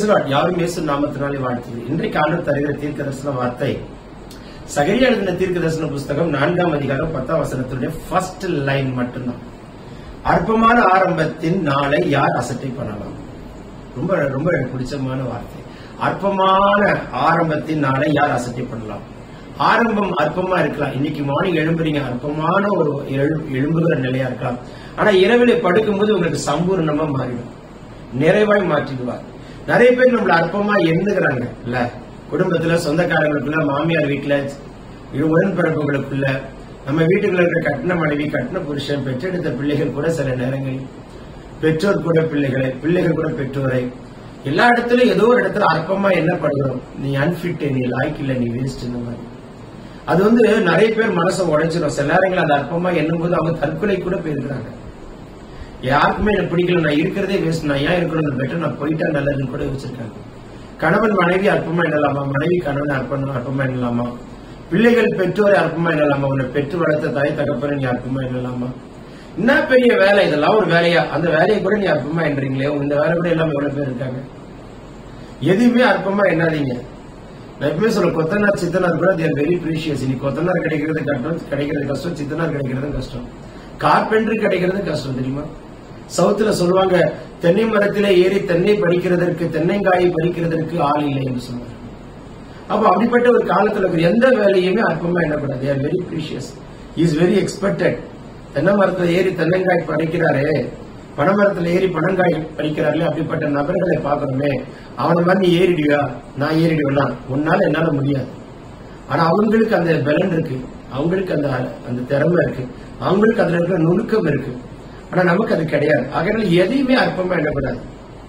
பிரைசலாட் யாரும் இயேசு நாமத்தினாலே வாழ்த்துது இன்றைக்கு ஆண்டு தருகிற தீர்க்க தரிசன வார்த்தை சகரியா எழுதின தீர்க்க தரிசன புஸ்தகம் நான்காம் அதிகாரம் பத்தாம் வசனத்துடைய ஃபர்ஸ்ட் லைன் மட்டும்தான் அற்பமான ஆரம்பத்தின் நாளை யார் அசட்டை பண்ணலாம் ரொம்ப ரொம்ப எனக்கு பிடிச்சமான வார்த்தை அற்பமான ஆரம்பத்தின் நாளை யார் அசட்டை பண்ணலாம் ஆரம்பம் அற்பமா இருக்கலாம் இன்னைக்கு மார்னிங் எழும்புறீங்க அற்பமான ஒரு எழு- எழும்புகிற நிலையா இருக்கலாம் ஆனா இரவிலே படுக்கும்போது உங்களுக்கு சம்பூர்ணமா மாறிடும் நிறைவாய் மாற்றிடுவார் நிறைய பேர் நம்மள அற்பமா எண்ணுகிறாங்க இல்ல குடும்பத்துல சொந்தக்காரங்களுக்குள்ள மாமியார் வீட்டுல இது உடன்பிறப்புகளுக்குள்ள நம்ம வீட்டுக்குள்ள இருக்கிற கட்டின மனைவி கட்டின புருஷன் பெற்றெடுத்த பிள்ளைகள் கூட சில நேரங்களில் பெற்றோர் கூட பிள்ளைகளை பிள்ளைகள் கூட பெற்றோரை எல்லா இடத்துலயும் ஏதோ ஒரு இடத்துல அற்பமா எண்ணப்படுகிறோம் நீ அன்பிட் நீ லாய்க்கு இல்ல நீ வேஸ்ட் இந்த மாதிரி அது வந்து நிறைய பேர் மனசை உடைச்சிடும் சில நேரங்கள் அந்த அற்பமா எண்ணும் போது அவங்க தற்கொலை கூட போயிருக்கிறாங்க யாருக்குமே எனக்கு பிடிக்கல நான் இருக்கிறதே வேஸ்ட் நான் ஏன் இருக்கணும் பெட்டர் நான் போயிட்டா நல்லதுன்னு கூட வச்சிருக்காங்க கணவன் மனைவி அற்பமா எண்ணலாமா மனைவி கணவன் அற்பமா அற்பமா எண்ணலாமா பிள்ளைகள் பெற்றோரை அற்பமா எண்ணலாமா உன்னை பெற்று வளர்த்த தாய் தகப்பனை நீ அற்பமா எண்ணலாமா என்ன பெரிய வேலை இதெல்லாம் ஒரு வேலையா அந்த வேலையை கூட நீ அற்பமா எண்றீங்களே இந்த வேலை கூட எல்லாம் எவ்வளவு பேர் இருக்காங்க எதுவுமே அற்பமா எண்ணாதீங்க நான் எப்பவுமே சொல்ல கொத்தனார் சித்தனார் கூட தேர் வெரி ப்ரீஷியஸ் இன்னைக்கு கொத்தனார் கிடைக்கிறது கஷ்டம் கிடைக்கிறது கஷ்டம் சித்தனார் கிடைக்கிறது கஷ்டம் கார்பெண்டர் கிடைக்கிறது கஷ்டம் தெரியுமா சவுத்துல சொல்லுவாங்க தென்னை மரத்திலே ஏறி தென்னை பறிக்கிறதற்கு தென்னைங்காயை பறிக்கிறதற்கு ஆள் இல்லை என்று சொல்லுவாங்க அப்ப அப்படிப்பட்ட ஒரு காலத்துல இருக்கிற எந்த வேலையுமே அற்பமா எண்ணக்கூடாது they're very precious is very expected தென்னை மரத்துல ஏறி தென்னங்காய் பறிக்கிறாரே பனைமரத்துல ஏறி பனங்காய் பறிக்கிறார்களே அப்படிப்பட்ட நபர்களை பார்க்கணுமே அவனை மாதிரி நீ ஏறிடுவியா நான் ஏறிடுவேனா உன்னால என்னால முடியாது ஆனா அவங்களுக்கு அந்த பலன் இருக்கு அவங்களுக்கு அந்த அந்த திறமை இருக்கு அவங்களுக்கு அதுல இருக்கிற நுணுக்கம் இருக்கு ஆனா நமக்கு அது கிடையாது ஆகையால எதையுமே அற்பமா எண்ணக்கூடாது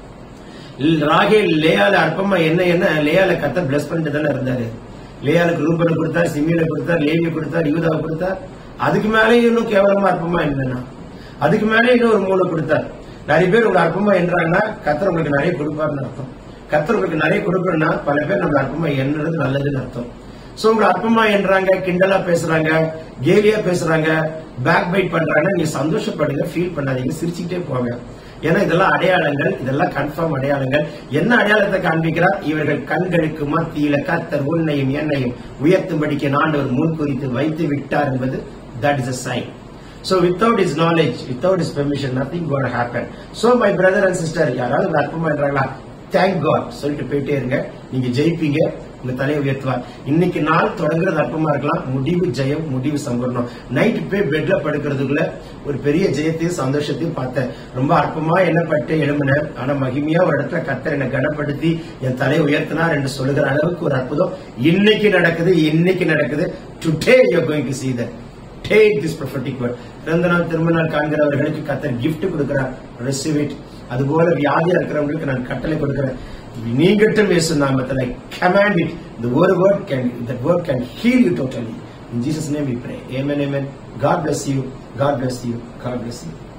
ராகேல் லேயால அற்பமா என்ன என்ன லேயால கத்த பிளஸ் பண்ணிட்டு தானே இருந்தாரு லேயாலுக்கு ரூபனை கொடுத்தார் சிமியனை கொடுத்தார் லேவியை கொடுத்தார் யூதாவை கொடுத்தார் அதுக்கு மேலே இன்னும் கேவலமா அற்பமா என்னன்னா அதுக்கு மேலே இன்னும் ஒரு மூளை கொடுத்தார் நிறைய பேர் உங்களை அற்பமா என்றாங்கன்னா கத்தர் உங்களுக்கு நிறைய கொடுப்பாருன்னு அர்த்தம் கத்தர் உங்களுக்கு நிறைய கொடுக்கணும்னா பல பேர் நம்மள அற்பமா எண்ணுறது நல்லதுன்னு அர்த்தம் சோ உங்களை அற்பமா என்றாங்க கிண்டலா பேசுறாங்க கேலியா பேசுறாங்க பேக் பைட் பண்றாங்க நீங்க சந்தோஷப்படுங்க ஃபீல் பண்ணாதீங்க சிரிச்சுக்கிட்டே போங்க ஏன்னா இதெல்லாம் அடையாளங்கள் இதெல்லாம் கன்ஃபார்ம் அடையாளங்கள் என்ன அடையாளத்தை காண்பிக்கிறார் இவர்கள் கண்களுக்கு மத்தியில கத்தர் உன்னையும் என்னையும் உயர்த்தும்படிக்கு நான் ஒரு முன் குறித்து வைத்து விட்டார் என்பது that is a sign So without his knowledge, without his permission, nothing going to happen. So my brother and sister, யாராவது ஒரு அற்பமா என்றாங்களா தேங்க் காட் சொல்லிட்டு போயிட்டே இருங்க நீங்க ஜெயிப்பீங்க உங்க தலையை உயர்த்துவார் இன்னைக்கு நாள் தொடங்குறது அற்பமா இருக்கலாம் முடிவு ஜெயம் முடிவு சம்பரணம் நைட்டு போய் பெட்ல படுக்கிறதுக்குள்ள ஒரு பெரிய ஜெயத்தையும் சந்தோஷத்தையும் பார்த்தேன் ரொம்ப அற்பமா எண்ணப்பட்டு எழும்பினேன் ஆனா மகிமையா ஒரு இடத்துல கத்தர் என்னை கனப்படுத்தி என் தலையை உயர்த்தினார் என்று சொல்லுகிற அளவுக்கு ஒரு அற்புதம் இன்னைக்கு நடக்குது இன்னைக்கு நடக்குது today you going to see that take this prophetic word பிறந்த நாள் திரும்ப நாள் காண்கிறவர்களுக்கு கத்தர் gift கொடுக்கிறார் receive it அதுபோல வியாதியா இருக்கிறவங்களுக்கு நான் கட்டளை கொடுக்கிறேன் நீங்கட்டும் இயேசு நாமத்தில் command it the word word can that word can heal you totally in jesus name we pray amen amen god bless you god bless you god bless you